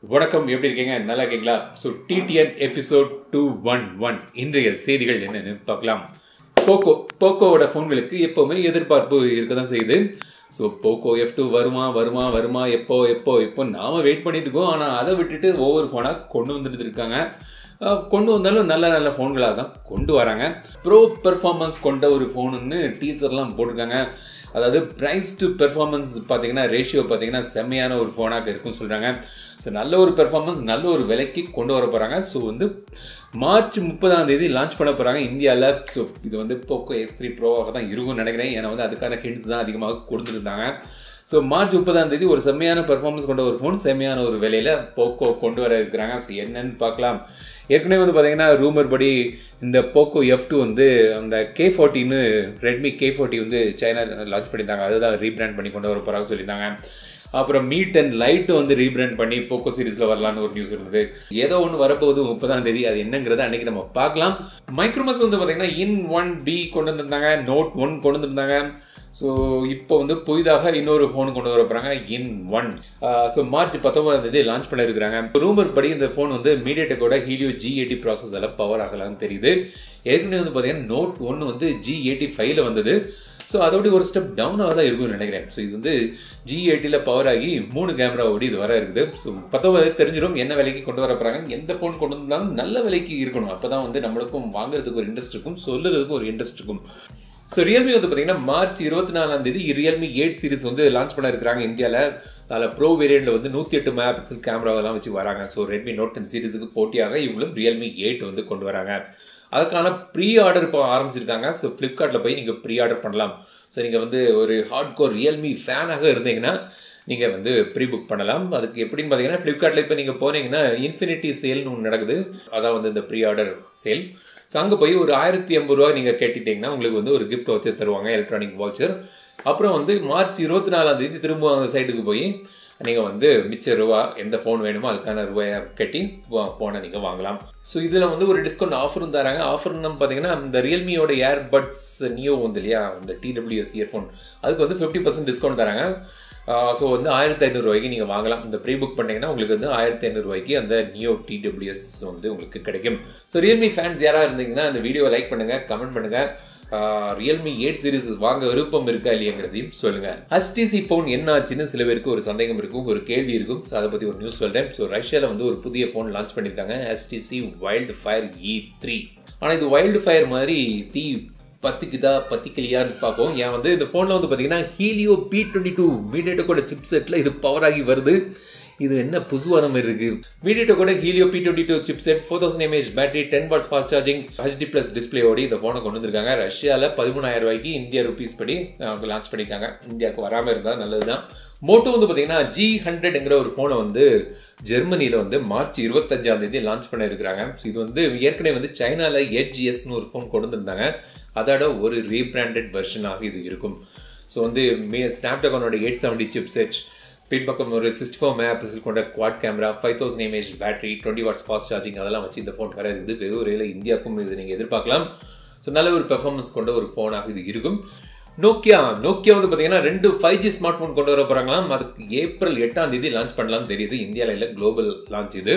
வணக்கம் எப்படி இருக்கீங்க நல்லா இருக்கீங்களா so TTN episode two one one இன்றைய செய்திகள் என்னன்னு பார்க்கலாம் போக்கோ போக்கோவோட ஃபோன்களுக்கு எப்போவுமே எதிர்பார்ப்பு இருக்க தான் செய்யுது ஸோ போக்கோ எஃப் டூ வருமா வருமா வருமா எப்போ எப்போ இப்போ நாம வெயிட் பண்ணிட்டு இருக்கோம் ஆனால் அதை விட்டுட்டு ஒவ்வொரு ஃபோனாக கொண்டு வந்துட்டு இருக்காங்க அஹ் கொண்டு வந்தாலும் நல்ல நல்ல ஃபோன்களாக தான் கொண்டு வராங்க ப்ரோ பெர்ஃபார்மன்ஸ் கொண்ட ஒரு ஃபோனுன்னு டீசர்லாம் போட்டிருக்காங்க அதாவது ப்ரைஸ் டு பெர்ஃபார்மன்ஸ் பார்த்தீங்கன்னா ரேஷியோ பார்த்தீங்கன்னா செம்மையான ஒரு ஃபோனாக இருக்கும்னு சொல்கிறாங்க ஸோ நல்ல ஒரு பெர்ஃபார்மன்ஸ் நல்ல ஒரு விலைக்கு கொண்டு வர போகிறாங்க ஸோ வந்து மார்ச் முப்பதாம் தேதி லான்ச் பண்ண போகிறாங்க இந்தியாவில் ஸோ இது வந்து போக்கோ எஸ் த்ரீ ப்ரோவாக தான் இருக்கும்னு நினைக்கிறேன் ஏன்னா வந்து அதுக்கான ஹிண்ட்ஸ் தான் அதிகமாக கொடுத்துருந்தாங்க ஸோ மார்ச் முப்பதாம் தேதி ஒரு செம்மையான பெர்ஃபார்மன்ஸ் கொண்ட ஒரு ஃபோன் செம்மையான ஒரு விலையில் போக்கோ கொண்டு வர இருக்கிறாங்க ஸோ என்னன்னு பார்க்கலாம் ஏற்கனவே வந்து பார்த்தீங்கன்னா ரூமர் படி இந்த போக்கோ எஃப் டூ வந்து அந்த கே ஃபோர்ட்டின்னு ரெட்மி கே ஃபோர்ட்டி வந்து சைனா லான்ச் பண்ணியிருந்தாங்க அதுதான் ரீபிராண்ட் பண்ணி கொண்டு வர போகிறாங்க சொல்லியிருந்தாங்க அப்புறம் மீட் அண்ட் லைட்டு வந்து ரீபிராண்ட் பண்ணி போக்கோ சீரிஸில் வரலான்னு ஒரு நியூஸ் இருந்தது ஏதோ ஒன்று வரப்போகுது முப்பதாம் தேதி அது என்னங்கிறத அன்னைக்கு நம்ம பார்க்கலாம் மைக்ரோமஸ் வந்து பார்த்தீங்கன்னா இன் ஒன் பி கொண்டு வந்திருந்தாங்க நோட் ஒன் கொண்டு வந்திருந்தாங்க ஸோ இப்போ வந்து புதிதாக இன்னொரு ஃபோன் கொண்டு வர போகிறாங்க இன் ஒன் ஸோ மார்ச் பத்தொன்பதாம் தேதி லான்ச் பண்ணியிருக்கிறாங்க ரூமர் படி இந்த ஃபோன் வந்து மீடியாடெக்கோட ஹீலியோ ஜி எயிட்டி ப்ராசஸால் பவர் ஆகலாம்னு தெரியுது ஏற்கனவே வந்து பார்த்தீங்கன்னா நோட் ஒன்று வந்து ஜி எயிட்டி ஃபைவ்ல வந்தது ஸோ அதோட ஒரு ஸ்டெப் டவுனாக தான் இருக்கும்னு நினைக்கிறேன் ஸோ இது வந்து ஜி எயிட்டியில் பவர் ஆகி மூணு கேமராவோடு இது வர இருக்குது ஸோ பத்தொன்பது தெரிஞ்சிடும் என்ன விலைக்கு கொண்டு வர போகிறாங்க எந்த ஃபோன் கொண்டு வந்தாலும் நல்ல விலைக்கு இருக்கணும் அப்போ தான் வந்து நம்மளுக்கும் வாங்குறதுக்கு ஒரு இன்ட்ரெஸ்ட் இருக்கும் சொல்லுறதுக்கும் ஒரு இன்ட்ரெஸ்ட் இருக்கும் ஸோ ரியல்மி வந்து பார்த்தீங்கன்னா மார்ச் இருபத்தி நாலாம் தேதி ரியல்மி எயிட் சீரிஸ் வந்து லான்ச் பண்ண இருக்கிறாங்க இந்தியாவில் அதில் ப்ரோ வேரியண்ட்டில் வந்து நூற்றி எட்டு மெகா பிக்சல் கேமராவெல்லாம் வச்சு வராங்க ஸோ ரெட்மி நோட் டென் சீரிஸுக்கு போட்டியாக இவங்களும் ரியல்மி எயிட் வந்து கொண்டு வராங்க அதுக்கான ப்ரீ ஆர்டர் இப்போ ஆரம்பிச்சிருக்காங்க ஸோ ஃப்ளிப்கார்ட்டில் போய் நீங்கள் ப்ரீ ஆர்டர் பண்ணலாம் ஸோ நீங்கள் வந்து ஒரு ஹார்ட் கோர் ரியல்மி ஃபேனாக இருந்தீங்கன்னா நீங்கள் வந்து ப்ரீ புக் பண்ணலாம் அதுக்கு எப்படின்னு பார்த்தீங்கன்னா ஃப்ளிப்கார்ட்டில் இப்போ நீங்கள் போனீங்கன்னா இன்ஃபினிட்டி சேல்னு ஒன்று நடக்குது அதான் வந்து இந்த ப்ரீ ஆர்டர் சேல் ஸோ அங்கே போய் ஒரு ஆயிரத்தி எண்பது ரூபா நீங்கள் கேட்டுட்டிங்கன்னா உங்களுக்கு வந்து ஒரு கிஃப்ட் வச்சு தருவாங்க எலக்ட்ரானிக் வாட்சர் அப்புறம் வந்து மார்ச் இருபத்தி நாலாம் தேதி திரும்ப அந்த சைட்டுக்கு போய் நீங்கள் வந்து மிச்ச ரூபா எந்த ஃபோன் வேணுமோ அதுக்கான ரூபாயை கட்டி ஃபோனை நீங்கள் வாங்கலாம் ஸோ இதில் வந்து ஒரு டிஸ்கவுண்ட் ஆஃபரும் தராங்க ஆஃபர்னு பார்த்தீங்கன்னா இந்த ரியல்மியோட ஏர்பட்ஸ் நியோ வந்து இல்லையா இந்த டிடபிள்யூஎஸ் இயர்ஃபோன் அதுக்கு வந்து ஃபிஃப்டி பர்சன்ட் டிஸ்கவுண்ட் தராங்க ஸோ வந்து ஆயிரத்தி ஐநூறுரூவாய்க்கு நீங்கள் வாங்கலாம் இந்த ப்ரீ புக் பண்ணிங்கன்னா உங்களுக்கு வந்து ஆயிரத்தி ஐநூறுரூவாய்க்கு அந்த நியோ டிடபிள்யூஎஸ் வந்து உங்களுக்கு கிடைக்கும் ஸோ ரியல்மி ஃபேன்ஸ் யாராக இருந்தீங்கன்னா அந்த வீடியோவை லைக் பண்ணுங்கள் கமெண்ட் பண்ணுங்கள் ரியல்மி எயிட் சீரிஸ் வாங்க விருப்பம் இருக்கா இல்லையங்கிறதையும் சொல்லுங்க ஹச்டிசி ஃபோன் என்ன ஆச்சுன்னு சில பேருக்கு ஒரு சந்தேகம் இருக்கும் ஒரு கேள்வி இருக்கும் ஸோ அதை பற்றி ஒரு நியூஸ் சொல்கிறேன் ஸோ ரஷ்யாவில் வந்து ஒரு புதிய ஃபோன் லான்ச் பண்ணியிருக்காங்க HTC Wildfire E three ஆனால் இது வைல்டு ஃபயர் மாதிரி தீ பத்திக்குதா பத்திக்கலையான்னு பார்ப்போம் ஏன் வந்து இந்த ஃபோனில் வந்து பார்த்தீங்கன்னா ஹீலியோ பி டுவெண்ட்டி டூ மீடியேட்டோட சிப் செட்டில் இது பவர் ஆகி வருது இது என்ன புதுவான மாதிரி இருக்கு மீடியேட்டோ கூட Helio P twenty two chip set four thousand mAh battery ten watts fast charging HD plus டிஸ்பிளேயோடு இந்த ஃபோனை கொண்டு வந்திருக்காங்க ரஷ்யாவில் பதிமூணாயிரம் ரூபாய்க்கு இந்தியா ருபீஸ் படி அவங்க லான்ச் பண்ணியிருக்காங்க இந்தியாவுக்கு வராமல் இருந்தால் நல்லது தான் மோட்டோ வந்து பார்த்தீங்கன்னா ஜி ஹண்ட்ரட்ங்கிற ஒரு ஃபோனை வந்து ஜெர்மனியில் வந்து மார்ச் இருபத்தஞ்சாம் தேதி லான்ச் பண்ண இருக்கிறாங்க ஸோ இது வந்து ஏற்கனவே வந்து சைனாவில் எஸ்னு ஒரு ஃபோன் கொண்டு வந்திருந்தாங்க அதோட ஒரு ரீபிராண்டட் வெர்ஷனாக இது இருக்கும் ஸோ வந்து மே ஸ்னாப்டாகனோட எயிட் செவன்டி சிப் செட் பின்பக்கம் ஒரு சிக்ஸ்டி ஃபோர் மெகா பிக்சல் கொண்ட quad camera five thousand mAh battery twenty watts fast charging அதெல்லாம் வச்சு இந்த ஃபோன் வர இருக்குது வெகு விரைவில் இந்தியாவுக்கும் இது நீங்கள் எதிர்பார்க்கலாம் ஸோ நல்ல ஒரு பெர்ஃபார்மன்ஸ் கொண்ட ஒரு ஃபோனாக இது இருக்கும் நோக்கியா நோக்கியா வந்து பார்த்தீங்கன்னா ரெண்டு ஃபைவ் ஜி ஸ்மார்ட் ஃபோன் கொண்டு வர போகிறாங்களாம் அதுக்கு ஏப்ரல் எட்டாம் தேதி லான்ச் பண்ணலாம்னு தெரியுது இந்தியாவில் இல்லை குளோபல் லான்ச் இது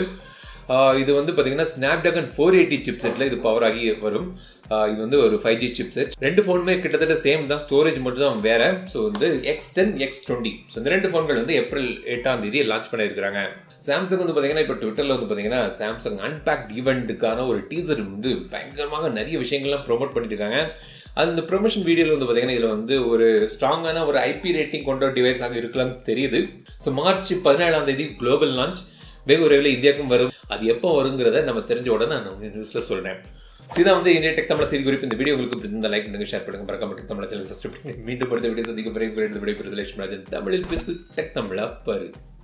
இது வந்து பார்த்தீங்கன்னா ஸ்னாப்டிராகன் ஃபோர் எயிட்டி சிப் செட்டில் இது பவர் ஆகி வரும் இது வந்து ஒரு ஃபைவ் ஜி சிப் செட் ரெண்டு ஃபோனுமே கிட்டத்தட்ட சேம் தான் ஸ்டோரேஜ் மட்டும் தான் வேற ஸோ வந்து X ten X twenty so இந்த ரெண்டு ஃபோன்கள் வந்து ஏப்ரல் எட்டாம் தேதி லான்ச் பண்ணியிருக்கிறாங்க சாம்சங் வந்து பார்த்தீங்கன்னா இப்போ ட்விட்டரில் வந்து பார்த்தீங்கன்னா சாம்சங் அன்பேக்ட் ஈவெண்ட்டுக்கான ஒரு டீசர் வந்து பயங்கரமாக நிறைய விஷயங்கள்லாம் ப்ரொமோட் பண்ணிட்டு இருக்காங்க அந்த ப்ரொமோஷன் வீடியோவில் வந்து பார்த்தீங்கன்னா இதில் வந்து ஒரு ஸ்ட்ராங்கான ஒரு ஐபி ரேட்டிங் கொண்ட டிவைஸாக இருக்கலாம்னு தெரியுது ஸோ மார்ச் பதினேழாம் தேதி குளோபல் லான்ச் வெகு விரைவில் இந்தியாவுக்கும் வரும் அது எப்போ வருங்கிறத நம்ம தெரிஞ்ச உடனே நான் நியூஸில் சொல்கிறேன் ஸோ இதான் வந்து இந்திய டெக் தமிழ் செய்தி குறிப்பு இந்த வீடியோ உங்களுக்கு பிடிச்சிருந்தா லைக் பண்ணுங்க ஷேர் பண்ணுங்க மறக்காம டெக் தமிழ் சேனல் சப்ஸ்கிரைப் பண்ணுங்க மீண்டும் அடுத்த வீடியோ சந்திக்க பிறகு விடைபெறுவது லட்சுமி ராஜன் தமிழில் பேசு டெக் தமிழா பாரு